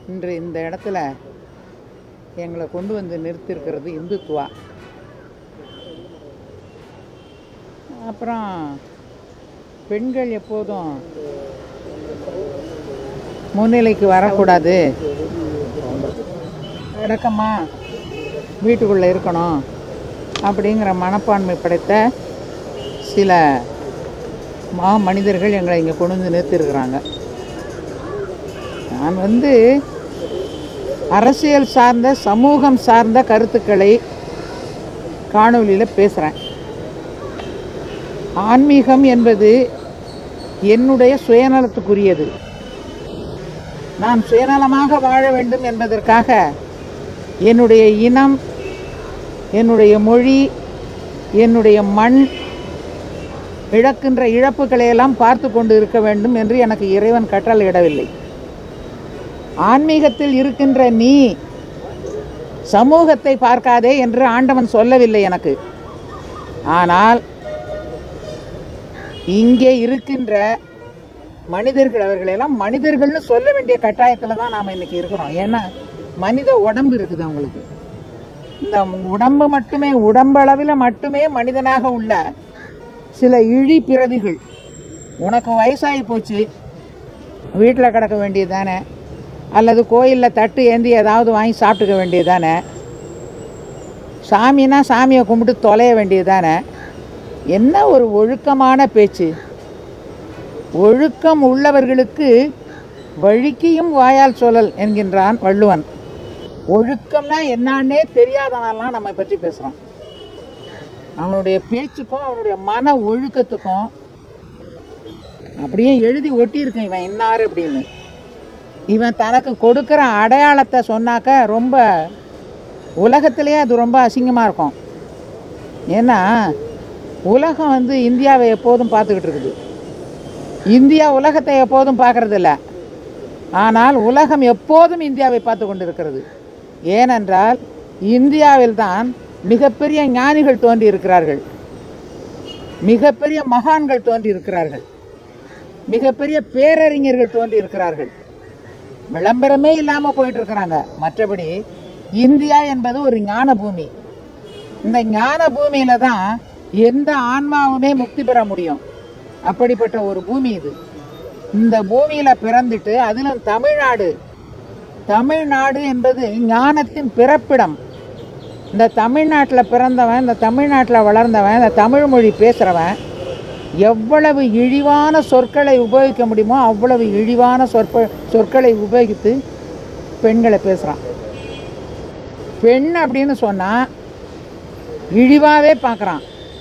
இன்று இந்த இடத்துல எங்களை கொண்டு வந்து நிறுத்தியிருக்கிறது இந்துத்துவா அப்புறம் பெண்கள் எப்போதும் முன்னிலைக்கு வரக்கூடாது அடக்கமா வீட்டுக்குள்ளே இருக்கணும் அப்படிங்கிற மனப்பான்மை படைத்த சில மா மனிதர்கள் எங்களை இங்கே கொண்டு வந்து நிறுத்தியிருக்கிறாங்க நான் வந்து அரசியல் சார்ந்த சமூகம் சார்ந்த கருத்துக்களை காணொளியில் பேசுகிறேன் ஆன்மீகம் என்பது என்னுடைய சுயநலத்துக்குரியது நான் சுயநலமாக வாழ வேண்டும் என்பதற்காக என்னுடைய இனம் என்னுடைய மொழி என்னுடைய மண் இழக்கின்ற இழப்புகளை எல்லாம் பார்த்து கொண்டு இருக்க வேண்டும் என்று எனக்கு இறைவன் கட்டளையிடவில்லை ஆன்மீகத்தில் இருக்கின்ற நீ சமூகத்தை பார்க்காதே என்று ஆண்டவன் சொல்லவில்லை எனக்கு ஆனால் இங்கே இருக்கின்ற மனிதர்கள் அவர்களெல்லாம் மனிதர்கள்னு சொல்ல வேண்டிய கட்டாயத்தில் தான் நாம் இன்னைக்கு இருக்கிறோம் ஏன்னா மனித உடம்பு இருக்குது அவங்களுக்கு இந்த உடம்பு மட்டுமே உடம்பளவில் மட்டுமே மனிதனாக உள்ள சில இழி பிறவிகள் உனக்கு வயசாகி போச்சு வீட்டில் கிடக்க வேண்டியது தானே அல்லது கோயிலில் தட்டு ஏந்தி ஏதாவது வாங்கி சாப்பிட்டுக்க வேண்டியது தானே சாமினா சாமியை கும்பிட்டு தொலைய வேண்டியது தானே என்ன ஒரு ஒழுக்கமான பேச்சு ஒழுக்கம் உள்ளவர்களுக்கு வழுக்கியும் வாயால் சொல்லல் என்கின்றான் வள்ளுவன் ஒழுக்கம்னா என்னன்னே தெரியாதவனெல்லாம் நம்ம பற்றி பேசுகிறோம் அவனுடைய பேச்சுக்கும் அவனுடைய மன ஒழுக்கத்துக்கும் அப்படியே எழுதி ஒட்டியிருக்கேன் இவன் இன்னார் அப்படின்னு இவன் தனக்கு கொடுக்குற அடையாளத்தை சொன்னாக்க ரொம்ப உலகத்திலேயே அது ரொம்ப அசிங்கமாக இருக்கும் ஏன்னா உலகம் வந்து இந்தியாவை எப்போதும் பார்த்துக்கிட்டு இருக்குது இந்தியா உலகத்தை எப்போதும் பார்க்கறதில்ல ஆனால் உலகம் எப்போதும் இந்தியாவை பார்த்து கொண்டு இருக்கிறது ஏனென்றால் இந்தியாவில் தான் மிகப்பெரிய ஞானிகள் தோன்றி இருக்கிறார்கள் மிகப்பெரிய மகான்கள் தோன்றி இருக்கிறார்கள் மிகப்பெரிய பேரறிஞர்கள் தோன்றி இருக்கிறார்கள் விளம்பரமே இல்லாமல் போயிட்டு இருக்கிறாங்க மற்றபடி இந்தியா என்பது ஒரு ஞான பூமி இந்த ஞான பூமியில தான் எந்த ஆன்மாவுமே முக்தி பெற முடியும் அப்படிப்பட்ட ஒரு பூமி இது இந்த பூமியில பிறந்துட்டு அதிலும் தமிழ்நாடு தமிழ்நாடு என்பது ஞானத்தின் பிறப்பிடம் இந்த தமிழ்நாட்டில் பிறந்தவன் இந்த தமிழ்நாட்டில் வளர்ந்தவன் இந்த தமிழ் மொழி பேசுகிறவன் எவ்வளவு இழிவான சொற்களை உபயோகிக்க முடியுமோ அவ்வளவு இழிவான சொற்ப சொற்களை உபயோகித்து பெண்களை பேசுகிறான் பெண் அப்படின்னு சொன்னால் இழிவாகவே பார்க்குறான்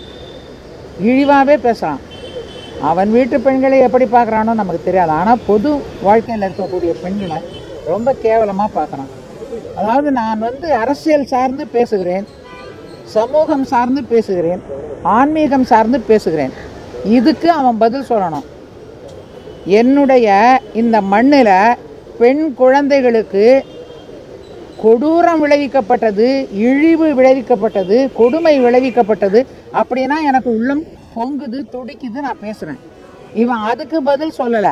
இழிவாகவே பேசுகிறான் அவன் வீட்டு பெண்களை எப்படி பார்க்குறானோ நமக்கு தெரியாது ஆனால் பொது வாழ்க்கையில் இருக்கக்கூடிய பெண்களை ரொம்ப கேவலமாக பார்க்குறான் அதாவது நான் வந்து அரசியல் சார்ந்து பேசுகிறேன் சமூகம் சார்ந்து பேசுகிறேன் ஆன்மீகம் சார்ந்து பேசுகிறேன் இதுக்கு அவன் பதில் சொல்லணும் என்னுடைய இந்த மண்ணில் பெண் குழந்தைகளுக்கு கொடூரம் விளைவிக்கப்பட்டது இழிவு விளைவிக்கப்பட்டது கொடுமை விளைவிக்கப்பட்டது அப்படின்னா எனக்கு உள்ளம் பொங்குது துடிக்குது நான் பேசுறேன் இவன் அதுக்கு பதில் சொல்லல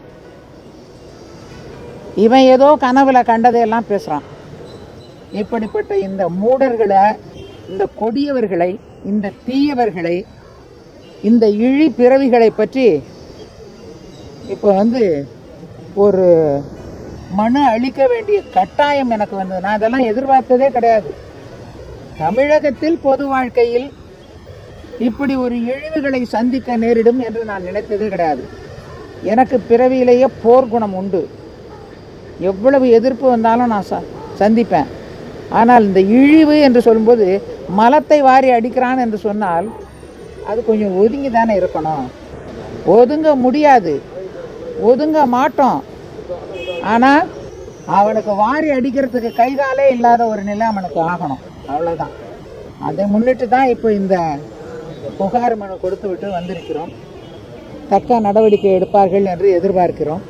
இவன் ஏதோ கனவுல கண்டதையெல்லாம் பேசுறான் இப்படிப்பட்ட இந்த மூடர்களை இந்த கொடியவர்களை இந்த தீயவர்களை இந்த இழி பிறவிகளை பற்றி இப்போ வந்து ஒரு மனு அளிக்க வேண்டிய கட்டாயம் எனக்கு வந்தது நான் அதெல்லாம் எதிர்பார்த்ததே கிடையாது தமிழகத்தில் பொது வாழ்க்கையில் இப்படி ஒரு இழிவுகளை சந்திக்க நேரிடும் என்று நான் நினைத்ததே கிடையாது எனக்கு பிறவியிலேயே போர்க்குணம் உண்டு எவ்வளவு எதிர்ப்பு வந்தாலும் நான் ச சந்திப்பேன் ஆனால் இந்த இழிவு என்று சொல்லும்போது மலத்தை வாரி அடிக்கிறான் என்று சொன்னால் அது கொஞ்சம் ஒதுங்கி தானே இருக்கணும் ஒதுங்க முடியாது ஒதுங்க மாட்டோம் ஆனால் அவனுக்கு வாரி அடிக்கிறதுக்கு கைகாலே இல்லாத ஒரு நிலை அவனுக்கு ஆகணும் அவ்வளோதான் அதை முன்னிட்டு தான் இப்போ இந்த புகார் மனு கொடுத்து விட்டு வந்திருக்கிறோம் தக்க நடவடிக்கை எடுப்பார்கள் என்று எதிர்பார்க்கிறோம்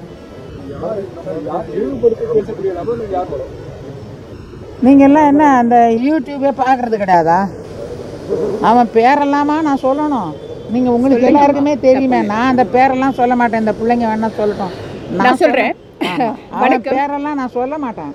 நீங்க எல்லாம் என்ன அந்த யூடியூபே பார்க்கறது கிடையாதா அவன் பேரெல்லாமா நான் சொல்லணும் நீங்க உங்களுக்கு எல்லாருக்குமே தெரியுமே நான் அந்த பேரெல்லாம் சொல்ல மாட்டேன் இந்த பிள்ளைங்க வேணா சொல்லட்டும் நான் சொல்றேன் அவன் வணக்கம். பேரெல்லாம் நான் சொல்ல மாட்டேன்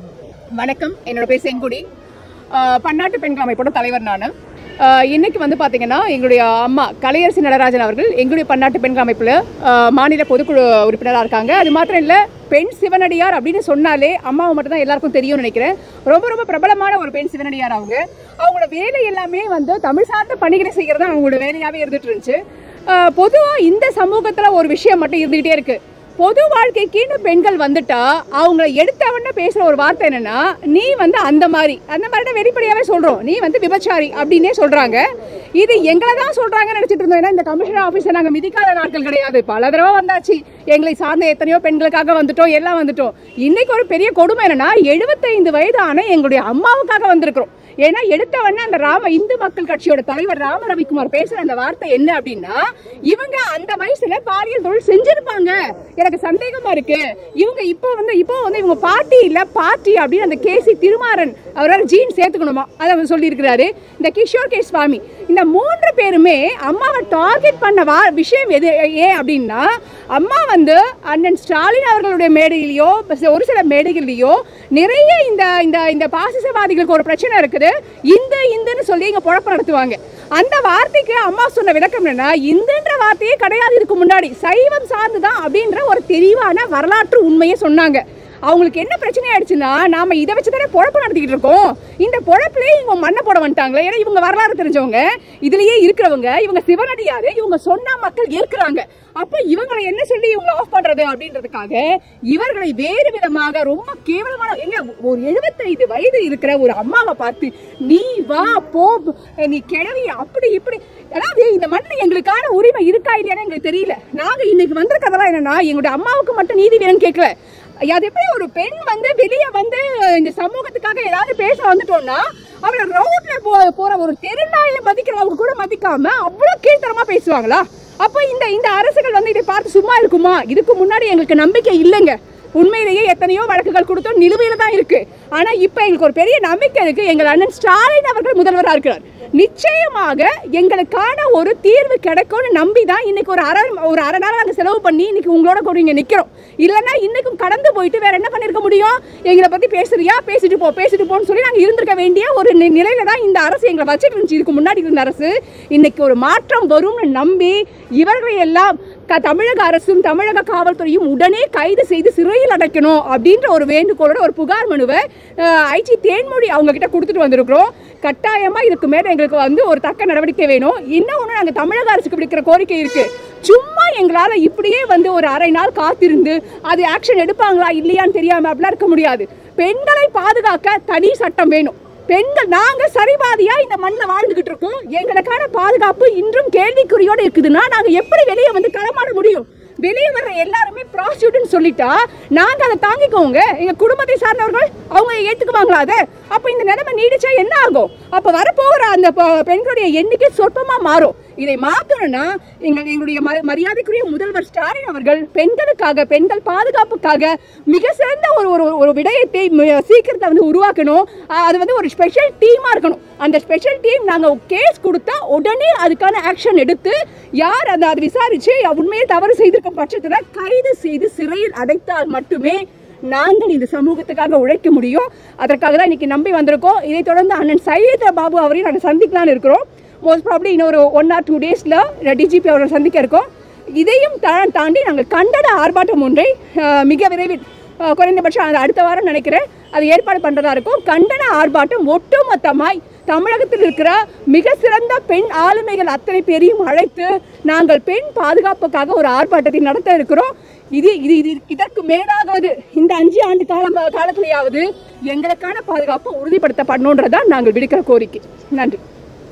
வணக்கம் என்னோட பேர் செங்குடி ஆஹ் பன்னாட்டு பெண்கள் அமைப்போட தலைவர் நான் இன்னைக்கு வந்து பாத்தீங்கன்னா எங்களுடைய அம்மா கலையரசி நடராஜன் அவர்கள் எங்களுடைய பன்னாட்டு பெண்கள் அமைப்பில் மாநில பொதுக்குழு உறுப்பினராக இருக்காங்க அது மாத்திரம் இல்லை பெண் சிவனடியார் அப்படின்னு சொன்னாலே அம்மாவை மட்டும் தான் எல்லாருக்கும் தெரியும்னு நினைக்கிறேன் ரொம்ப ரொம்ப பிரபலமான ஒரு பெண் சிவனடியார் அவங்க அவங்களோட வேலை எல்லாமே வந்து தமிழ் சார்ந்த பணிகளை செய்கிறது தான் அவங்களோட வேலையாகவே இருந்துட்டு இருந்துச்சு பொதுவாக இந்த சமூகத்தில் ஒரு விஷயம் மட்டும் இருந்துகிட்டே இருக்கு பொது வாழ்க்கைக்குன்னு பெண்கள் வந்துட்டா அவங்கள எடுத்தவன பேசுற ஒரு வார்த்தை என்னன்னா நீ வந்து அந்த மாதிரி அந்த மாதிரி தான் வெளிப்படையாவே சொல்றோம் நீ வந்து விபச்சாரி அப்படின்னே சொல்றாங்க இது எங்களை தான் சொல்றாங்கன்னு நினைச்சிட்டு இருந்தோம் ஏன்னா இந்த கமிஷனர் ஆபீஸை நாங்க மிதிக்காத நாட்கள் கிடையாது பல தடவை வந்தாச்சு எங்களை சார்ந்த எத்தனையோ பெண்களுக்காக வந்துட்டோம் எல்லாம் வந்துட்டோம் இன்னைக்கு ஒரு பெரிய கொடுமை என்னன்னா எழுபத்தைந்து வயதான எங்களுடைய அம்மாவுக்காக வந்திருக்கிறோம் ஏன்னா எடுத்தவொடனே அந்த ராம இந்து மக்கள் கட்சியோட தலைவர் ராம ரவிக்குமார் பேசுற அந்த வார்த்தை என்ன அப்படின்னா இவங்க அந்த வயசுல பாலியல் தொழில் செஞ்சிருப்பாங்க எனக்கு சந்தேகமா இருக்கு இவங்க இப்போ வந்து இப்போ வந்து இவங்க பார்ட்டி இல்ல பார்ட்டி அப்படின்னு அந்த கேசி திருமாறன் அவரால் ஜீன் சேர்த்துக்கணுமா அதை அவர் சொல்லியிருக்கிறாரு இந்த கிஷோர் கே சுவாமி இந்த மூன்று பேருமே அம்மாவை டார்கெட் பண்ண வா விஷயம் எது ஏன் அப்படின்னா அம்மா வந்து அண்ணன் ஸ்டாலின் அவர்களுடைய மேடையிலையோ ஒரு சில மேடைகள்லையோ நிறைய இந்த இந்த இந்த பாசிசவாதிகளுக்கு ஒரு பிரச்சனை இருக்குது இந்த இந்துன்னு சொல்லி இங்க குழப்பம் நடத்துவாங்க அந்த வார்த்தைக்கு அம்மா சொன்ன விளக்கம் என்னன்னா இந்துன்ற வார்த்தையே கிடையாது இதுக்கு முன்னாடி சைவம் சார்ந்துதான் அப்படின்ற ஒரு தெளிவான வரலாற்று உண்மையை சொன்னாங்க அவங்களுக்கு என்ன பிரச்சனை ஆயிடுச்சுன்னா நாம இதை வச்சு தானே பொழப்பு நடத்திக்கிட்டு இருக்கோம் இந்த பொழப்புலயே இவங்க மண்ணை போட வந்துட்டாங்களே ஏன்னா இவங்க வரலாறு தெரிஞ்சவங்க இதுலயே இருக்கிறவங்க இவங்க சிவனடியாரு இவங்க சொன்னா மக்கள் ஏற்கிறாங்க அப்ப இவங்களை என்ன சொல்லி இவங்களை ஆஃப் பண்றது அப்படின்றதுக்காக இவர்களை வேறு விதமாக ரொம்ப கேவலமான எங்க ஒரு எழுபத்தைந்து வயது இருக்கிற ஒரு அம்மாவை பார்த்து நீ வா போ நீ கிளவி அப்படி இப்படி அதாவது இந்த மண்ணில் எங்களுக்கான உரிமை இருக்கா இல்லையான்னு எங்களுக்கு தெரியல நாங்க இன்னைக்கு வந்திருக்கதெல்லாம் என்னன்னா எங்களுடைய அம்மாவுக்கு மட்டும் நீதி வேணும்னு கேட்கல அது எப்படி ஒரு பெண் வந்து வெளியே வந்து இந்த சமூகத்துக்காக ஏதாவது பேச வந்துட்டோம்னா அவளை ரோட்ல போ போற ஒரு தெருநாயை மதிக்கிறவங்க கூட மதிக்காம அவ்வளவு கீழ்த்தரமா பேசுவாங்களா அப்ப இந்த இந்த அரசுகள் வந்து இதை பார்த்து சும்மா இருக்குமா இதுக்கு முன்னாடி எங்களுக்கு நம்பிக்கை இல்லைங்க உண்மையிலேயே எத்தனையோ வழக்குகள் கொடுத்தோம் நிலுவையில தான் இருக்கு ஆனா இப்ப எங்களுக்கு ஒரு பெரிய நம்பிக்கை இருக்கு எங்கள் அண்ணன் ஸ்டாலின் அவர்கள் முதல்வராக இருக்கிறார் நிச்சயமாக எங்களுக்கான ஒரு தீர்வு கிடைக்கும்னு நம்பி தான் இன்னைக்கு ஒரு அரை ஒரு அரை நாள் நாங்கள் செலவு பண்ணி இன்னைக்கு உங்களோட கூட இங்கே நிற்கிறோம் இல்லைன்னா இன்னைக்கும் கடந்து போயிட்டு வேற என்ன பண்ணிருக்க முடியும் எங்களை பத்தி பேசுறியா பேசிட்டு போ பேசிட்டு போன்னு சொல்லி நாங்கள் இருந்திருக்க வேண்டிய ஒரு நி- நிலையில தான் இந்த அரசு எங்களை வச்சுட்டு இருந்துச்சு இதுக்கு முன்னாடி இருந்த அரசு இன்னைக்கு ஒரு மாற்றம் வரும்னு நம்பி இவர்களை எல்லாம் க- தமிழக அரசும் தமிழக காவல்துறையும் உடனே கைது செய்து சிறையில் அடைக்கணும் அப்படின்ற ஒரு வேண்டுகோளோட ஒரு புகார் மனுவை ஐஜி தேன்மொழி அவங்க கிட்ட கொடுத்துட்டு வந்திருக்கிறோம் கட்டாயமா இதுக்கு மேல எங்களுக்கு வந்து ஒரு தக்க நடவடிக்கை வேணும் இன்னும் ஒன்று நாங்கள் தமிழக அரசுக்கு விடுக்கிற கோரிக்கை இருக்கு சும்மா எங்களால இப்படியே வந்து ஒரு அரை நாள் காத்திருந்து அது ஆக்ஷன் எடுப்பாங்களா இல்லையான்னு தெரியாம அப்படிலாம் இருக்க முடியாது பெண்களை பாதுகாக்க தனி சட்டம் வேணும் பெண்கள் நாங்க சரிபாதியா இந்த மண்ணில் வாழ்ந்துகிட்டு இருக்கோம் எங்களுக்கான பாதுகாப்பு இன்றும் கேள்விக்குறியோட இருக்குதுன்னா நாங்க எப்படி வெளியே வந்து களமாட முடியும் வெளியே வர்ற எல்லாருமே ப்ராஸ்டியூட்னு சொல்லிட்டா நாங்க அதை தாங்கிக்கோங்க எங்க குடும்பத்தை சார்ந்தவர்கள் அவங்க ஏத்துக்குவாங்களா அதை அப்ப இந்த நிலைமை நீடிச்சா என்ன ஆகும் அப்ப வரப்போகிற அந்த ப- பெண்களுடைய எண்ணிக்கை சொற்பமா மாறும் இதை மாத்தணும்னா எங்கள் எங்களுடைய ம- மரியாதைக்குரிய முதல்வர் ஸ்டாலின் அவர்கள் பெண்களுக்காக பெண்கள் பாதுகாப்புக்காக மிக சிறந்த ஒரு ஒரு ஒரு விடயத்தை ம- சீக்கிரத்தை வந்து உருவாக்கணும் அஹ் அது வந்து ஒரு ஸ்பெஷல் டீமா இருக்கணும் அந்த ஸ்பெஷல் டீம் நாங்க கேஸ் கொடுத்தா உடனே அதுக்கான ஆக்ஷன் எடுத்து யார் அந்த அதை விசாரிச்சு உண்மையை தவறு செய்திருக்கும் பட்சத்துல கைது செய்து சிறையில் அடைத்தால் மட்டுமே நாங்கள் இந்த சமூகத்துக்காக உழைக்க முடியும் அதற்காக தான் இன்னைக்கு நம்பி வந்திருக்கோம் இதை தொடர்ந்து அண்ணன் சைலேந்திர பாபு அவரையும் நாங்கள் சந்திக்கலாம்னு இருக்கிறோம் மோஸ்ட் ப்ராப்ளி இன்னொரு ஒன் ஆர் டூ டேஸில் டிஜிபி அவரை சந்திக்க இருக்கோம் இதையும் தா- தாண்டி நாங்கள் கண்டன ஆர்ப்பாட்டம் ஒன்றை அஹ், மிக விரைவில் அஹ், குறைந்தபட்சம் அது அடுத்த வாரம் நினைக்கிறேன் அது ஏற்பாடு பண்ணுறதா இருக்கும் கண்டன ஆர்ப்பாட்டம் ஒட்டுமொத்தமாய் தமிழகத்தில் இருக்கிற மிக சிறந்த பெண் ஆளுமைகள் அத்தனை பேரையும் அழைத்து நாங்கள் பெண் பாதுகாப்புக்காக ஒரு ஆர்ப்பாட்டத்தை நடத்த இருக்கிறோம் இது இது இது இதற்கு மேலாவது இந்த அஞ்சு ஆண்டு காலம் காலத்திலேயாவது எங்களுக்கான பாதுகாப்பு உறுதிப்படுத்தப்படணுன்றதான் நாங்கள் விடுக்கிற கோரிக்கை நன்றி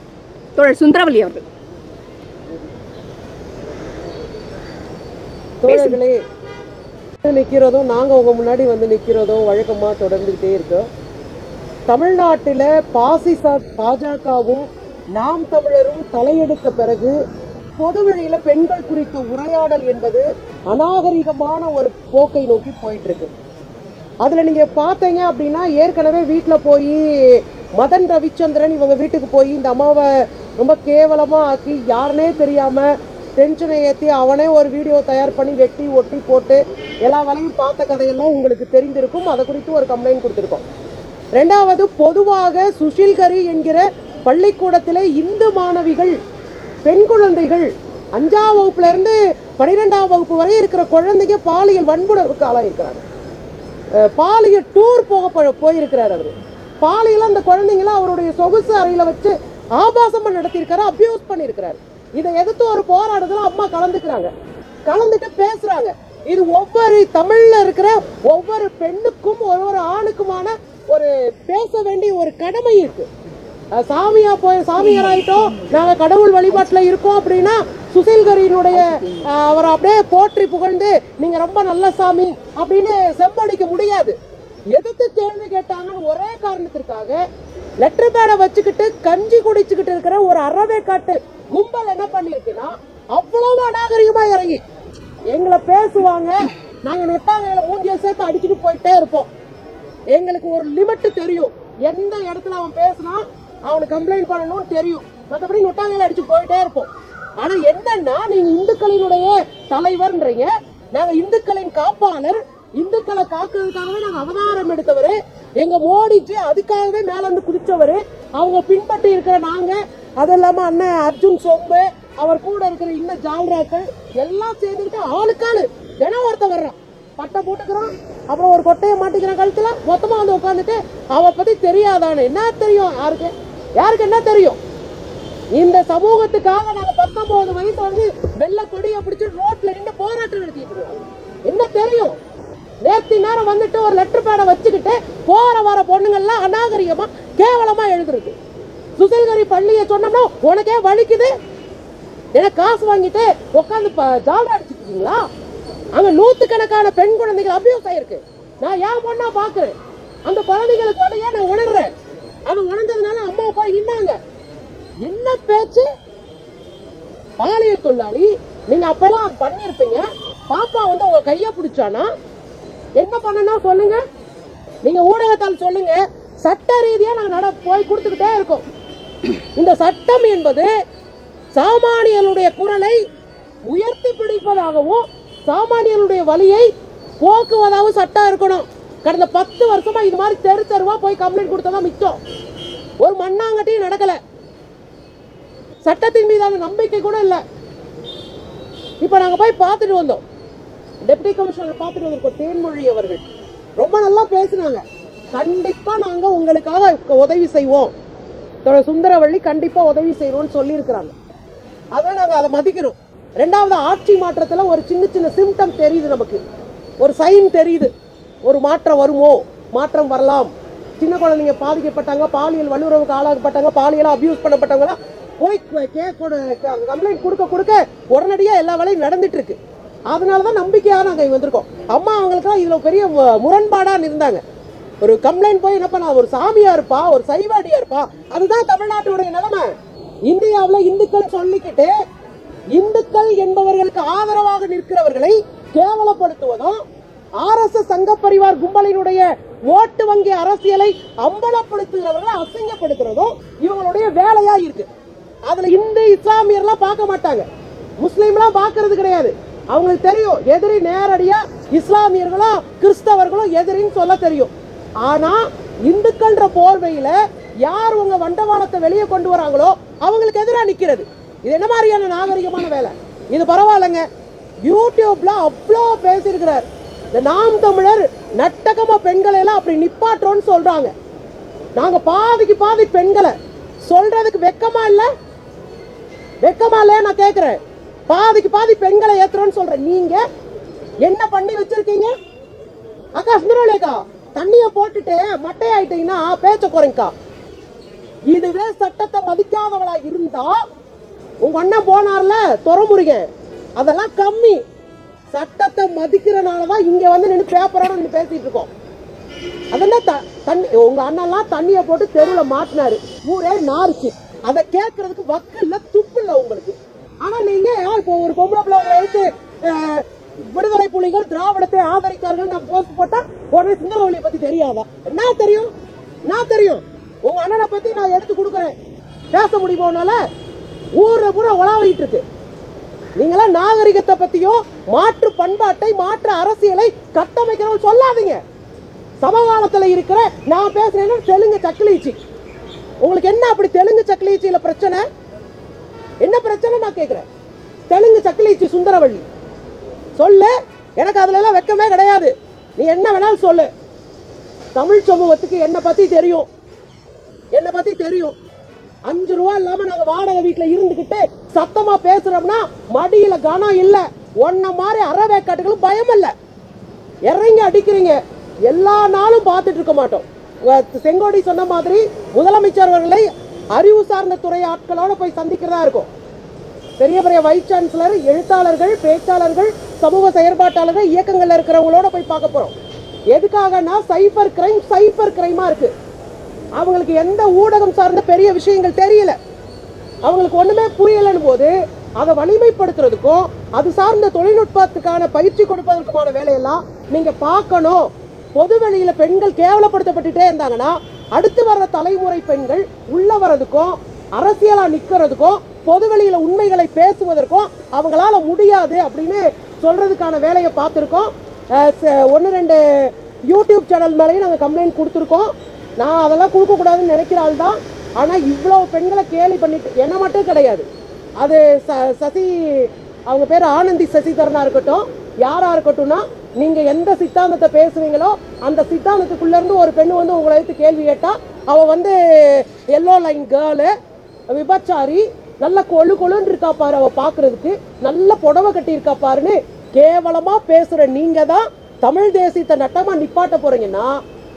தோழர் சுந்தரவல்லி அவர்கள் தோழர்களே நிற்கிறதும் நாங்கள் உங்க முன்னாடி வந்து நிற்கிறதும் வழக்கமாக தொடர்ந்துகிட்டே இருக்கு தமிழ்நாட்டில் பாசிச பாஜகவும் நாம் தமிழரும் தலையெடுத்த பிறகு பொது வழியில பெண்கள் குறித்த உரையாடல் என்பது அநாகரிகமான ஒரு போக்கை நோக்கி போயிட்டு இருக்கு அதுல நீங்க பார்த்தீங்க அப்படின்னா ஏற்கனவே வீட்டுல போய் மதன் ரவிச்சந்திரன் இவங்க வீட்டுக்கு போய் இந்த அம்மாவை ரொம்ப கேவலமா ஆக்கி யாருனே தெரியாம டென்ஷனை ஏற்றி அவனே ஒரு வீடியோ தயார் பண்ணி வெட்டி ஒட்டி போட்டு எல்லா வேலையும் பார்த்த கதையெல்லாம் உங்களுக்கு தெரிந்திருக்கும் அதை குறித்து ஒரு கம்ப்ளைண்ட் கொடுத்துருக்கோம் ரெண்டாவது பொதுவாக சுஷில்கரி என்கிற பள்ளிக்கூடத்திலே இந்து மாணவிகள் பெண் குழந்தைகள் அஞ்சாம் வகுப்புல இருந்து பன்னிரெண்டாம் வகுப்பு வரை இருக்கிற குழந்தைங்க பாலியல் வன்புணர்வுக்கு ஆளாயிருக்கிறாங்க அஹ் பாலியல் டூர் போக போ- போயிருக்கிறார் அவரு பாலியல் அந்த குழந்தைங்கள அவருடைய சொகுசு அறையில வச்சு ஆபாசமா நடத்தியிருக்காரு அபியூஸ் பண்ணியிருக்கிறாரு இதை எதிர்த்து ஒரு போராட்டத்துல அம்மா கலந்துக்கிறாங்க கலந்துட்டு பேசுறாங்க இது ஒவ்வொரு தமிழ்ல இருக்கிற ஒவ்வொரு பெண்ணுக்கும் ஒவ்வொரு ஆணுக்குமான ஒரு பேச வேண்டிய ஒரு கடமை இருக்கு அஹ் சாமியா போய் சாமியார் ஆயிட்டோம் நாங்க கடவுள் வழிபாட்டுல இருக்கோம் அப்படின்னா சுசில்கரியினுடைய அஹ், அவரை அப்படியே போற்றி புகழ்ந்து நீங்க ரொம்ப நல்ல சாமி அப்படின்னு செம்படிக்க முடியாது எதிர்த்து கேள்வி கேட்டாங்கன்னு ஒரே காரணத்திற்காக லெட்டர் பேடை வச்சுக்கிட்டு கஞ்சி குடிச்சுக்கிட்டு இருக்கிற ஒரு அறவே காட்டு கும்பல் என்ன பண்ணிருக்குன்னா அவ்வளவு அநாகரிகமா இறங்கி எங்களை பேசுவாங்க நாங்க நொட்டாங்க மூஞ்சிய சேர்த்து அடிச்சுட்டு போயிட்டே இருப்போம் எங்களுக்கு ஒரு லிமிட் தெரியும் எந்த இடத்துல அவன் பேசினா அவனுக்கு கம்ப்ளைண்ட் பண்ணணும்னு தெரியும் மற்றபடி நொட்டாங்கையில அடிச்சு போயிட்டே இருப்போம் ஆனா என்னன்னா நீங்க இந்துக்களினுடைய தலைவர்ன்றீங்க நாங்க இந்துக்களின் காப்பாளர் இந்துக்களை காக்குறதுக்காகவே நாங்க அவதாரம் எடுத்தவரு எங்க மோடிஜி அதுக்காகவே மேல இருந்து குதிச்சவரு அவங்க பின்பற்றி இருக்கிற நாங்க அது இல்லாம அண்ணன் அர்ஜுன் சோம்பு அவர் கூட இருக்கிற இன்னும் ஜால்ராக்கள் எல்லாம் சேர்ந்துக்கிட்டு ஆளுக்காளு தினம் ஒருத்தன் வர்றான் பட்டை போட்டுக்கிறான் அப்புறம் ஒரு கொட்டையை மாட்டிக்கிறான் கழுத்துல மொத்தமா வந்து உட்காந்துட்டு அவ பத்தி தெரியாதானு என்ன தெரியும் யாருக்கு யாருக்கு என்ன தெரியும் இந்த சமூகத்துக்காக நாங்க பத்தொன்பது வயசு வந்து வெள்ள கொடியை பிடிச்சு ரோட்ல நின்று போராட்டம் நடத்திட்டு இருக்கோம் என்ன தெரியும் நேர்த்தி நேரம் வந்துட்டு ஒரு லெட்டர் பேடை வச்சுக்கிட்டு போற வர பொண்ணுங்கள்லாம் அநாகரிகமா கேவலமா எழுதுறது சுசில்கரி பள்ளியை சொன்னோம்னா உனக்கே வலிக்குது எனக்கு காசு வாங்கிட்டு உட்காந்து ஜாலரா அடிச்சுட்டு இருக்கீங்களா அங்க நூத்துக்கணக்கான பெண் குழந்தைகள் அபியூஸ் ஆயிருக்கு நான் ஏன் பொண்ணா பாக்குறேன் அந்த குழந்தைகளுக்கு வழியா நான் உணர்றேன் அது உணர்ந்ததுனால அம்மா போய் நின்னாங்க என்ன பேச்சு பாலியல் தொழிலாளி நீங்க அப்பெல்லாம் பண்ணிருப்பீங்க பாப்பா வந்து உங்க கைய பிடிச்சானா என்ன பண்ணணும் சொல்லுங்க நீங்க ஊடகத்தால் சொல்லுங்க சட்ட ரீதியா நாங்க நட போய் கொடுத்துக்கிட்டே இருக்கோம் இந்த சட்டம் என்பது சாமானியனுடைய குரலை உயர்த்தி பிடிப்பதாகவும் சாமானியனுடைய வழியை போக்குவதாகவும் சட்டம் இருக்கணும் கடந்த பத்து வருஷமா இது மாதிரி தெரு தெருவா போய் கம்ப்ளைண்ட் கொடுத்ததா மிச்சம் ஒரு மண்ணாங்கட்டியும் நடக்கல சட்டத்தின் மீதான நம்பிக்கை கூட இல்ல இப்ப நாங்க போய் பார்த்துட்டு வந்தோம் டெப்டி கமிஷனர் பார்த்துட்டு வந்திருக்கோம் தேன்மொழி அவர்கள் ரொம்ப நல்லா பேசினாங்க கண்டிப்பா நாங்க உங்களுக்காக உதவி செய்வோம் தோழர் சுந்தரவள்ளி கண்டிப்பா உதவி செய்வோம்னு சொல்லி இருக்கிறாங்க அதான் நாங்க அதை மதிக்கிறோம் ரெண்டாவது ஆட்சி மாற்றத்துல ஒரு சின்ன சின்ன சிம்டம் தெரியுது நமக்கு ஒரு சைன் தெரியுது ஒரு மாற்றம் வருமோ மாற்றம் வரலாம் சின்ன குழந்தைங்க பாதிக்கப்பட்டாங்க பாலியல் வல்லுறவுக்கு ஆளாக்கப்பட்டாங்க பாலியலா அபியூஸ் பண்ணப்பட்டவங்க போய் கம்ப்ளைண்ட் கொடுக்க கொடுக்க உடனடியா எல்லா வேலையும் நடந்துட்டு இருக்கு அதனாலதான் நம்பிக்கையா நாங்க இங்க வந்திருக்கோம் அம்மா அவங்களுக்குலாம் இதுல பெரிய மு- முரண்பாடா இருந்தாங்க ஒரு கம்ப்ளைண்ட் போய் என்ன பண்ண ஒரு சாமியா இருப்பா ஒரு சைவாடியா இருப்பா அதுதான் தமிழ்நாட்டுடைய நிலைமை இந்தியாவுல இந்துக்கள் சொல்லிக்கிட்டு இந்துக்கள் என்பவர்களுக்கு ஆதரவாக நிற்கிறவர்களை கேவலப்படுத்துவதும் R S S Sangh Parivar கும்பலினுடைய ஓட்டு வங்கி அரசியலை அம்பலப்படுத்துகிறவர்களை அசிங்கப்படுத்துறதும் இவங்களுடைய வேலையா இருக்கு அதுல இந்து இஸ்லாமியர்லாம் பார்க்க மாட்டாங்க முஸ்லீம்லாம் பார்க்கிறது கிடையாது அவங்களுக்கு தெரியும் எதிரி நேரடியா இஸ்லாமியர்களும் கிறிஸ்தவர்களும் எதிரின்னு சொல்ல தெரியும் ஆனா இந்துக்கள்ன்ற போர்வையில யார் உங்க வண்டவாளத்தை வெளியே கொண்டு வராங்களோ அவங்களுக்கு எதிராக நிக்கிறது இது என்ன மாதிரியான நாகரிகமான வேலை இது பரவாயில்லைங்க யூடியூப்ல அவ்வளோ பேசியிருக்கிறார் இந்த நாம் தமிழர் நட்டகமா பெண்களை எல்லாம் அப்படி நிப்பாட்டுறோம்னு சொல்றாங்க நாங்க பாதிக்கு பாதி பெண்களை சொல்றதுக்கு வெக்கமா இல்ல வெக்கமா இல்லையா நான் கேக்குறேன் பாதிக்கு பாதி பெண்களை ஏத்துறோம்னு சொல்றேன் நீங்க என்ன பண்ணி வச்சிருக்கீங்க அக்கா சுந்தரலேக்கா தண்ணிய போட்டுட்டு மட்டையாயிட்டீங்கன்னா பேச்ச குறைங்கக்கா இதுவே சட்டத்தை மதிக்காதவளா இருந்தா உங்க அண்ணன் போனார்ல துறமுருகன் அதெல்லாம் கம்மி சட்டத்தை மதிக்கிறனாலதான் இங்க வந்து நின்று பேப்பரோட நின்று பேசிட்டு இருக்கோம் அதெல்லாம் த- தண்ணி உங்க அண்ணன்லாம் தண்ணிய போட்டு தெருவுல மாட்டினாரு ஊரே நாரிச்சு அதை கேட்கறதுக்கு வக்கு இல்ல துப்பு இல்ல உங்களுக்கு ஆனா நீங்க இப்போ ஒரு பொம்பளை பிள்ளை உங்களை எடுத்து அஹ், விடுதலை புலிகள் திராவிடத்தை ஆதரிக்கார்கள் நான் போஸ்ட் போட்டா உடனே சுந்தரவழியை பத்தி தெரியாதா என்ன தெரியும் என்ன தெரியும் உங்க அண்ணனை பத்தி நான் எடுத்து கொடுக்குறேன் பேச முடியுமோனால ஊர்ல பூரா உலாவிட்டு இருக்கு நீங்களாம் நாகரிகத்தை பத்தியும் மாற்று பண்பாட்டை மாற்று அரசியலை கட்டமைக்கிறோம் சொல்லாதீங்க சமகாலத்துல இருக்கிற நான் பேசுறேன்னா தெலுங்கு சக்கிலீச்சி உங்களுக்கு என்ன அப்படி தெலுங்கு சக்கிலீச்சியில பிரச்சனை என்ன பிரச்சனை நான் கேட்கிறேன் தெலுங்கு சக்கிலீச்சி சுந்தரவள்ளி சொல்லு எனக்கு அதுல எல்லாம் வெக்கமே கிடையாது நீ என்ன வேணாலும் சொல்லு தமிழ் சமூகத்துக்கு என்ன பத்தி தெரியும் என்ன பத்தி தெரியும் அஞ்சு ரூபா இல்லாம நாங்க வாடகை வீட்டுல இருந்துகிட்டு சத்தமா பேசுறோம்னா மடியில கனம் இல்ல ஒன்ன மாதிரி அறவேக்காட்டுகளும் பயம் இல்ல இறங்கி அடிக்கிறீங்க எல்லா நாளும் பார்த்துட்டு இருக்க மாட்டோம் உங்க செங்கோடி சொன்ன மாதிரி முதலமைச்சர் அவர்களை அறிவு சார்ந்த துறை ஆட்களோட போய் சந்திக்கிறதா இருக்கும் பெரிய பெரிய வைஸ் சான்சலர் எழுத்தாளர்கள் பேச்சாளர்கள் சமூக செயற்பாட்டாளர்கள் இயக்கங்கள்ல இருக்கிறவங்களோட போய் பார்க்க போறோம் எதுக்காகனா சைபர் கிரைம் சைபர் கிரைமா இருக்கு அவங்களுக்கு எந்த ஊடகம் சார்ந்த பெரிய விஷயங்கள் தெரியல அவங்களுக்கு ஒண்ணுமே புரியலன்னு போது அதை வலிமைப்படுத்துறதுக்கும் அது சார்ந்த தொழில்நுட்பத்துக்கான பயிற்சி கொடுப்பதற்குமான வேலையெல்லாம் நீங்க பார்க்கணும் பொது வெளியில பெண்கள் கேவலப்படுத்தப்பட்டுட்டே இருந்தாங்கன்னா அடுத்து வர்ற தலைமுறை பெண்கள் உள்ள வர்றதுக்கும் அரசியலா நிக்கிறதுக்கும் பொது வெளியில உண்மைகளை பேசுவதற்கும் அவங்களால முடியாது அப்படின்னு சொல்றதுக்கான வேலையை பார்த்துருக்கோம் ஒன்று ரெண்டு யூடியூப் சேனல் மேலேயும் நாங்கள் கம்ப்ளைண்ட் கொடுத்துருக்கோம் நான் அதெல்லாம் கொடுக்கக்கூடாதுன்னு நினைக்கிற ஆள் தான் ஆனால் இவ்வளோ பெண்களை கேலி பண்ணிட்டு என்ன மட்டும் கிடையாது அது ச- சசி அவங்க பேர் ஆனந்தி சசிதரனா இருக்கட்டும் யாரா இருக்கட்டும்னா நீங்க எந்த சித்தாந்தத்தை பேசுவீங்களோ அந்த சித்தாந்தத்துக்குள்ள இருந்து ஒரு பெண் வந்து உங்களை எடுத்து கேள்வி கேட்டா அவ வந்து எல்லோ லைன் கேர்ளு விபச்சாரி நல்ல கொழு கொழுன்னு இருக்கா பாரு அவ பாக்குறதுக்கு நல்ல புடவை கட்டி இருக்கா பாருன்னு கேவலமா பேசுற நீங்க தான் தமிழ் தேசியத்தை நட்டமா நிப்பாட்ட போறீங்கன்னா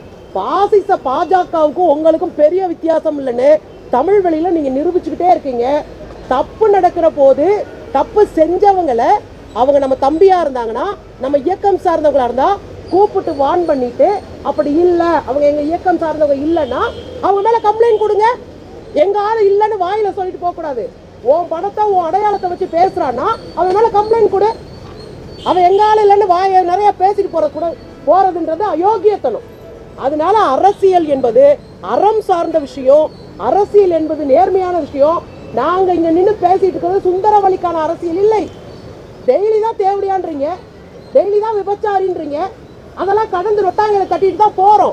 பாசிச பாஜகவுக்கும் உங்களுக்கும் பெரிய வித்தியாசம் இல்லைன்னு தமிழ் வெளியில நீங்க நிரூபிச்சுக்கிட்டே இருக்கீங்க தப்பு நடக்கிற போது தப்பு செஞ்சவங்களை அவங்க நம்ம தம்பியா இருந்தாங்கன்னா நம்ம இயக்கம் சார்ந்தவங்களா இருந்தா கூப்பிட்டு வான் பண்ணிட்டு அப்படி இல்ல அவங்க எங்க இயக்கம் சார்ந்தவங்க இல்லைன்னா அவங்க மேல கம்ப்ளைண்ட் கொடுங்க எங்க ஆளு இல்லைன்னு வாயில சொல்லிட்டு போக கூடாது உன் படத்தை உன் அடையாளத்தை வச்சு பேசுறான்னா அவன் மேல கம்ப்ளைண்ட் கொடு அவன் எங்க ஆளு இல்லைன்னு வாய நிறைய பேசிட்டு போற கூட போறதுன்றது அயோக்கியத்தனம் அதனால அரசியல் என்பது அறம் சார்ந்த விஷயம் அரசியல் என்பது நேர்மையான விஷயம் நாங்க இங்க நின்னு பேசிட்டு இருக்கிறது சுந்தரவழிக்கான அரசியல் இல்லை டெய்லி தான் தேவடியான்றீங்க டெய்லி தான் விபச்சாரின்றீங்க அதெல்லாம் கடந்து ரொட்டாங்களை தட்டிட்டு தான் போறோம்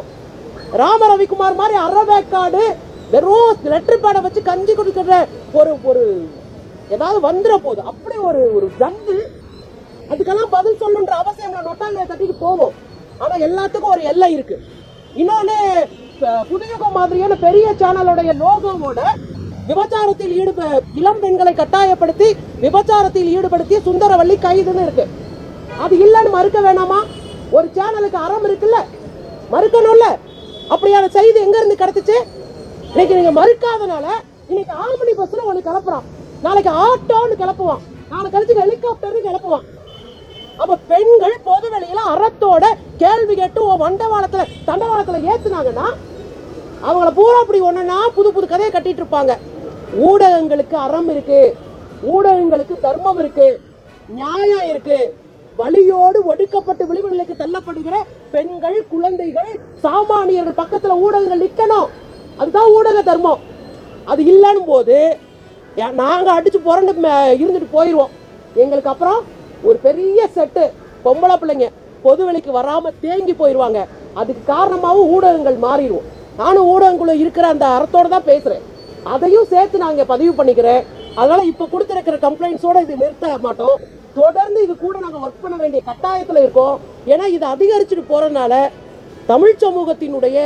ராம ரவிக்குமார் மாதிரி அறவேக்காடு வெறும் லெட்டர் பேடை வச்சு கஞ்சி கொடுக்கிற ஒரு ஒரு ஏதாவது வந்துட போகுது அப்படி ஒரு ஒரு ஜந்து அதுக்கெல்லாம் பதில் சொல்லணுன்ற அவசியம் இல்லை நொட்டாங்களை தட்டிட்டு போவோம் ஆனா எல்லாத்துக்கும் ஒரு எல்லை இருக்கு இன்னொன்னு ப- புதுயுகம் மாதிரியான பெரிய சேனலோடைய லோகோவோட விபச்சாரத்தில் ஈடுப இளம் பெண்களை கட்டாயப்படுத்தி விபச்சாரத்தில் ஈடுபடுத்தி சுந்தரவள்ளி கைதுன்னு இருக்கு அது இல்லைன்னு மறுக்க வேணாமா ஒரு சேனலுக்கு அறம் இருக்குல்ல மறுக்கணும்ல அப்படியான செய்தி எங்க இருந்து கிடைச்சிச்சு இன்னைக்கு நீங்க மறுக்காதனால இன்னைக்கு ஆமணி பஸ்ல ஒண்ணு கிளப்புறான் நாளைக்கு ஆட்டோன்னு கிளப்புவான் நாளை கழிச்சு ஹெலிகாப்டர்னு கிளப்புவான் அப்ப பெண்கள் பொது வெளியில அறத்தோட கேள்வி கேட்டு உன் வண்டவாளத்துல தண்டவாளத்துல ஏத்துனாங்கன்னா அவங்கள பூரா அப்படி ஒண்ணுன்னா புது புது கதையை கட்டிட்டு இருப்பாங்க ஊடகங்களுக்கு அறம் இருக்கு ஊடகங்களுக்கு தர்மம் இருக்கு நியாயம் இருக்கு வலியோடு ஒடுக்கப்பட்டு விளிம்புகளுக்கு தள்ளப்படுகிற பெண்கள் குழந்தைகள் சாமானியர்கள் பக்கத்துல ஊடகங்கள் நிக்கணும் அதுதான் ஊடக தர்மம் அது இல்லைன்னு போது ஏ- நாங்க அடிச்சு புரண்டு ம- இருந்துட்டு போயிடுவோம் எங்களுக்கு அப்புறம் ஒரு பெரிய செட்டு பொம்பளை பிள்ளைங்க பொது வெளிக்கு வராம தேங்கி போயிடுவாங்க அதுக்கு காரணமாவும் ஊடகங்கள் மாறிடுவோம் நானும் ஊடகங்களும் இருக்கிற அந்த அறத்தோட தான் பேசுறேன் அதையும் சேர்த்து நான் இங்க பதிவு பண்ணிக்கிறேன் அதனால இப்ப கொடுத்திருக்கிற கம்ப்ளைண்ட்ஸோட இது நிறுத்த மாட்டோம் தொடர்ந்து இது கூட நாங்க ஒர்க் பண்ண வேண்டிய கட்டாயத்துல இருக்கோம் ஏன்னா இது அதிகரிச்சுட்டு போறதுனால தமிழ் சமூகத்தினுடைய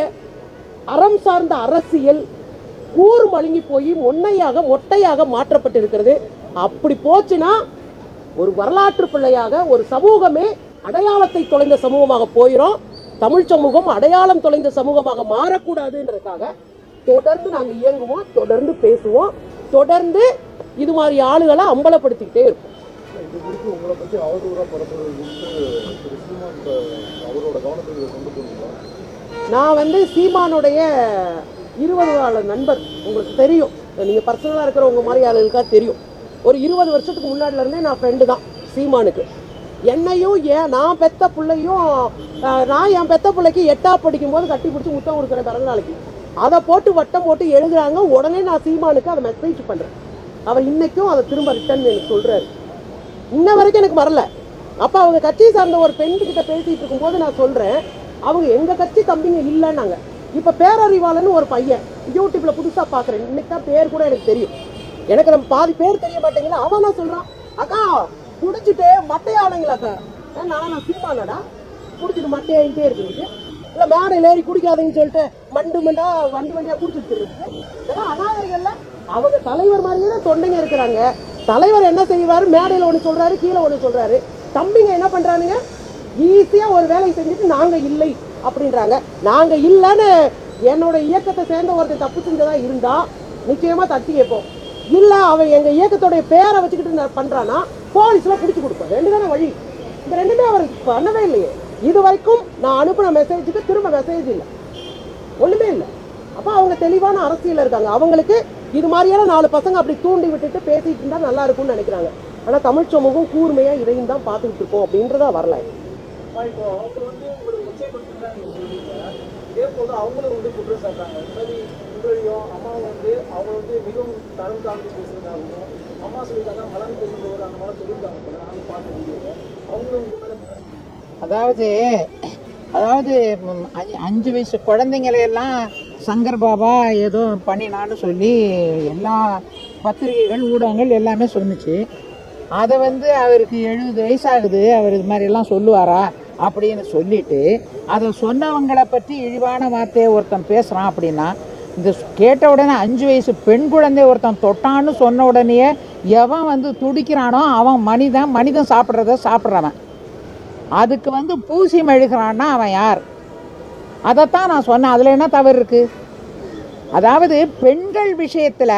அறம் சார்ந்த அரசியல் கூர் மழுங்கி போய் மொன்னையாக மொட்டையாக மாற்றப்பட்டிருக்கிறது அப்படி போச்சுன்னா ஒரு வரலாற்று பிள்ளையாக ஒரு சமூகமே அடையாளத்தை தொலைந்த சமூகமாக போயிடும் தமிழ் சமூகம் அடையாளம் தொலைந்த சமூகமாக மாறக்கூடாதுன்றதுக்காக தொடர்ந்து நாங்க இயங்குவோம் தொடர்ந்து பேசுவோம் தொடர்ந்து இது மாதிரி ஆளுகளை அம்பலப்படுத்திக்கிட்டே இருப்போம் இது குறித்து உங்களை பற்றி அவதூறாக பரப்புறது குறித்து திரு சீமான் அவரோட கவனத்துக்கு இதை கொண்டு போனீங்களா நான் வந்து சீமானுடைய இருபது கால நண்பர் உங்களுக்கு தெரியும் நீங்க பர்சனலா இருக்கிறவங்க மாதிரி ஆளுகளுக்கா தெரியும் ஒரு இருபது வருஷத்துக்கு முன்னாடில இருந்தே நான் ஃப்ரெண்டு தான் சீமானுக்கு என்னையும் ஏன் நான் பெத்த பிள்ளையும் ஆஹ், நான் என் பெத்த பிள்ளைக்கு எட்டா படிக்கும் போது கட்டி பிடிச்சி முத்தம் கொடுக்குறேன் பிறந்த நாளைக்கு அதை போட்டு வட்டம் போட்டு எழுதுறாங்க உடனே நான் சீமானுக்கு அதை மெசேஜ் பண்றேன் அவர் இன்னைக்கும் அதை திரும்ப ரிட்டர்ன் எனக்கு சொல்றாரு இன்ன வரைக்கும் எனக்கு வரல அப்ப அவங்க கட்சியை சார்ந்த ஒரு பெண் கிட்ட பேசிட்டு இருக்கும்போது நான் சொல்றேன் அவங்க எங்க கட்சி தம்பிங்க இல்லைன்னாங்க இப்ப பேரறிவாளன்னு ஒரு பையன் யூடியூப்ல புதுசா பாக்குறேன் இன்னைக்கு தான் பேர் கூட எனக்கு தெரியும் எனக்கு நம்ம பாதி பேர் தெரிய மாட்டேங்குது அவன் தான் சொல்றான் அக்கா குடிச்சிட்டு மட்டையானங்களா அக்கா ஏன் நான் சினிமானடா குடிச்சிட்டு மட்டையாயிட்டே இருக்குது இல்ல மேடையில் ஏறி குடிக்காதீங்கன்னு சொல்லிட்டு மண்டு மண்டா வண்டு வண்டியா குடிச்சிட்டு இருக்கு இதெல்லாம் அநாகரிகம்ல அவங்க தலைவர் மாதிரியே தான் தொண்டைங்க இருக்கிறாங்க தலைவர் என்ன செய்வாரு மேடையில ஒண்ணு சொல்றாரு கீழே ஒண்ணு சொல்றாரு தம்பிங்க என்ன பண்றானுங்க ஈஸியா ஒரு வேலையை செஞ்சுட்டு நாங்க இல்லை அப்படின்றாங்க நாங்க இல்லைன்னு என்னோட இயக்கத்தை சேர்ந்த ஒருத்தர் தப்பு செஞ்சதா இருந்தா நிச்சயமா தட்டி கேட்போம் இல்ல அவன் எங்க இயக்கத்தோடைய பேரை வச்சுக்கிட்டு நான் பண்றானா போலீஸ்ல பிடிச்சு கொடுப்போம் ரெண்டு தானே வழி இந்த ரெண்டுமே அவர் பண்ணவே இல்லையே இது வரைக்கும் நான் அனுப்பின மெசேஜுக்கு திரும்ப மெசேஜ் இல்லை ஒண்ணுமே இல்லை அப்ப அவங்க தெளிவான அரசியல் இருக்காங்க அவங்களுக்கு இது மாதிரியான நாலு பசங்க அப்படி தூண்டி விட்டுட்டு பேசிட்டு இருந்தா நல்லா இருக்கும்னு நினைக்கிறாங்க ஆனா தமிழ் சமூகம் கூர்மையா இதையும் தான் பார்த்துக்கிட்டு இருக்கோம் அப்படின்றதா வரல இப்போ அவங்க வந்து உங்களுக்கு நிச்சயப்படுத்திருக்காங்க நீங்க சொல்றீங்க இதே போல அவங்களும் வந்து குற்றம் சாட்டாங்க இந்த மாதிரி உங்களையும் அம்மாவும் வந்து அவங்க வந்து மிகவும் தரம் தாழ்ந்து பேசுறதாகவும் அம்மா சொல்லிட்டாங்க மலம் தெரிந்தவர் அந்த மாதிரி சொல்லியிருக்காங்க போல நானும் பார்த்த வீடியோவை அவங்களும் உங்க மேல அதாவது அதாவது ம், அஞ்சு- அஞ்சு வயசு குழந்தைங்களையெல்லாம் சங்கர் பாபா ஏதோ பண்ணினான்னு சொல்லி எல்லா பத்திரிகைகள் ஊடகங்கள் எல்லாமே சொன்னுச்சு அதை வந்து அவருக்கு எழுபது வயசாகுது அவர் இது மாதிரி எல்லாம் சொல்லுவாரா அப்படின்னு சொல்லிட்டு அதை சொன்னவங்களை பற்றி இழிவான வார்த்தையை ஒருத்தன் பேசுகிறான் அப்படின்னா இந்த கேட்ட உடனே அஞ்சு வயசு பெண் குழந்தை ஒருத்தன் தொட்டான்னு சொன்ன உடனேயே எவன் வந்து துடிக்கிறானோ அவன் மனிதன் மனிதன் சாப்பிட்றத சாப்பிட்றவன் அதுக்கு வந்து பூசி மெழுகிறான்னா அவன் யார் அதைத்தான் நான் சொன்னேன் அதில் என்ன தவறு இருக்கு அதாவது பெண்கள் விஷயத்தில்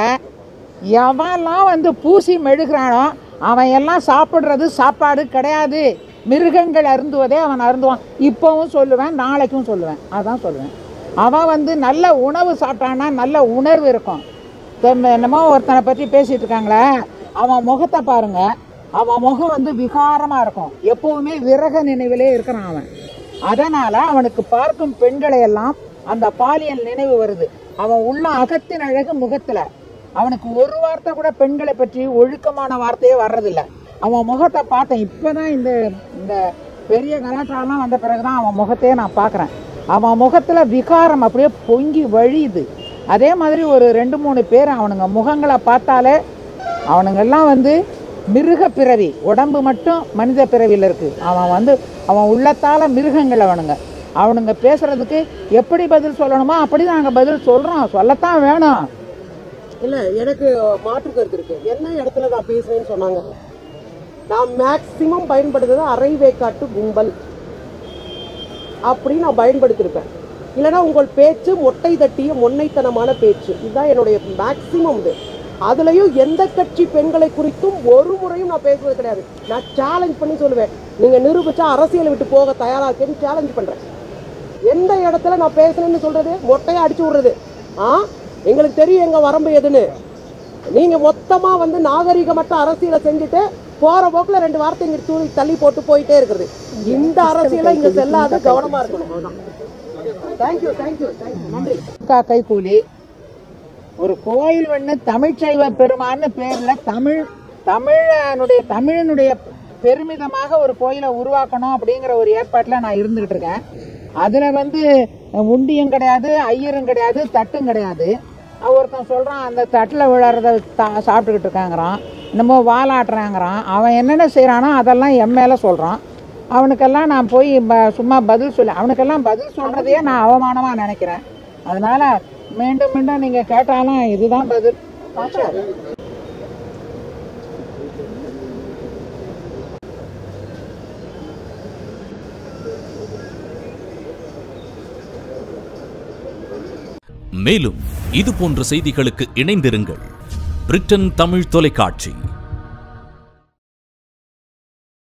எவன்லாம் வந்து பூசி மெழுகிறானோ அவன் எல்லாம் சாப்பிட்றது சாப்பாடு கிடையாது மிருகங்கள் அருந்துவதே அவன் அருந்துவான் இப்போவும் சொல்லுவேன் நாளைக்கும் சொல்லுவேன் அதான் சொல்லுவேன் அவன் வந்து நல்ல உணவு சாப்பிட்டான்னா நல்ல உணர்வு இருக்கும் தெம்- என்னமோ ஒருத்தனை பற்றி பேசிட்டு இருக்காங்களே அவன் முகத்தை பாருங்க அவன் முகம் வந்து விகாரமா இருக்கும் எப்பவுமே விரக நினைவிலே இருக்கிறான் அவன் அதனால அவனுக்கு பார்க்கும் பெண்களை எல்லாம் அந்த பாலியல் நினைவு வருது அவன் உள்ள அகத்தின் அழகு முகத்துல அவனுக்கு ஒரு வார்த்தை கூட பெண்களை பற்றி ஒழுக்கமான வார்த்தையே வர்றதில்ல அவன் முகத்தை பார்த்தேன் இப்பதான் இந்த இந்த பெரிய கலாச்சாரம்லாம் வந்த பிறகுதான் அவன் முகத்தையே நான் பார்க்குறேன் அவன் முகத்துல விகாரம் அப்படியே பொங்கி வழியுது அதே மாதிரி ஒரு ரெண்டு மூணு பேர் அவனுங்க முகங்களை பார்த்தாலே அவனுங்கெல்லாம் வந்து மிருக பிறவி உடம்பு மட்டும் மனித பிறவியில் இருக்கு அவன் வந்து அவன் உள்ளத்தால மிருகங்கள் அவனுங்க அவனுங்க பேசுறதுக்கு எப்படி பதில் சொல்லணுமோ அப்படி நாங்கள் பதில் சொல்றோம் சொல்லத்தான் வேணும் இல்ல எனக்கு மாற்று கருத்து இருக்கு என்ன இடத்துல நான் பேசுறேன்னு சொன்னாங்க நான் மேக்சிமம் பயன்படுத்துறது அரை வேக்காட்டு கும்பல் அப்படி நான் பயன்படுத்தியிருப்பேன் இல்லைன்னா உங்கள் பேச்சு மொட்டை தட்டிய மொன்னைத்தனமான பேச்சு இதுதான் என்னுடைய மேக்சிமம் இது அதுலயும் எந்த கட்சி பெண்களை குறித்தும் ஒரு முறையும் நான் பேசுவது கிடையாது நான் சேலஞ்ச் பண்ணி சொல்லுவேன் நீங்க நிரூபிச்சா அரசியலை விட்டு போக தயாரா இருக்கேன்னு சேலஞ்ச் பண்றேன் எந்த இடத்துல நான் பேசுறேன்னு சொல்றது மொட்டையா அடிச்சு விடுறது ஆ எங்களுக்கு தெரியும் எங்க வரம்பு எதுன்னு நீங்க மொத்தமா வந்து நாகரிகமற்ற அரசியலை செஞ்சுட்டு போற போக்குல ரெண்டு வார்த்தை இங்க தூக்கி தள்ளி போட்டு போயிட்டே இருக்கிறது இந்த அரசியல இங்க செல்லாத கவனமா இருக்கணும் தேங்க்யூ தேங்க்யூ தேங்க்யூ நன்றி அக்கா கைக்கூலி ஒரு கோயில் ஒன்று தமிழ்ச்சைவ பெருமான்னு பேர்ல தமிழ் தமிழனுடைய தமிழனுடைய பெருமிதமாக ஒரு கோயிலை உருவாக்கணும் அப்படிங்கிற ஒரு ஏற்பாட்டில் நான் இருந்துகிட்டு இருக்கேன் அதில் வந்து உண்டியும் கிடையாது ஐயரும் கிடையாது தட்டும் கிடையாது அவன் ஒருத்தன் சொல்கிறான் அந்த தட்டில் விழறத தா சாப்பிட்டுக்கிட்டு இருக்காங்கிறான் என்னமோ வாலாட்டுறாங்கிறான் அவன் என்னென்ன செய்கிறானோ அதெல்லாம் என் மேலே சொல்கிறான் அவனுக்கெல்லாம் நான் போய் ப- சும்மா பதில் சொல்லி அவனுக்கெல்லாம் பதில் சொல்கிறதையே நான் அவமானமாக நினைக்கிறேன் அதனால மீண்டும் மீண்டும் நீங்கள் கேட்டாலும் இதுதான் பதில் மேலும் இது போன்ற செய்திகளுக்கு இணைந்திருங்கள் பிரிட்டன் தமிழ் தொலைக்காட்சி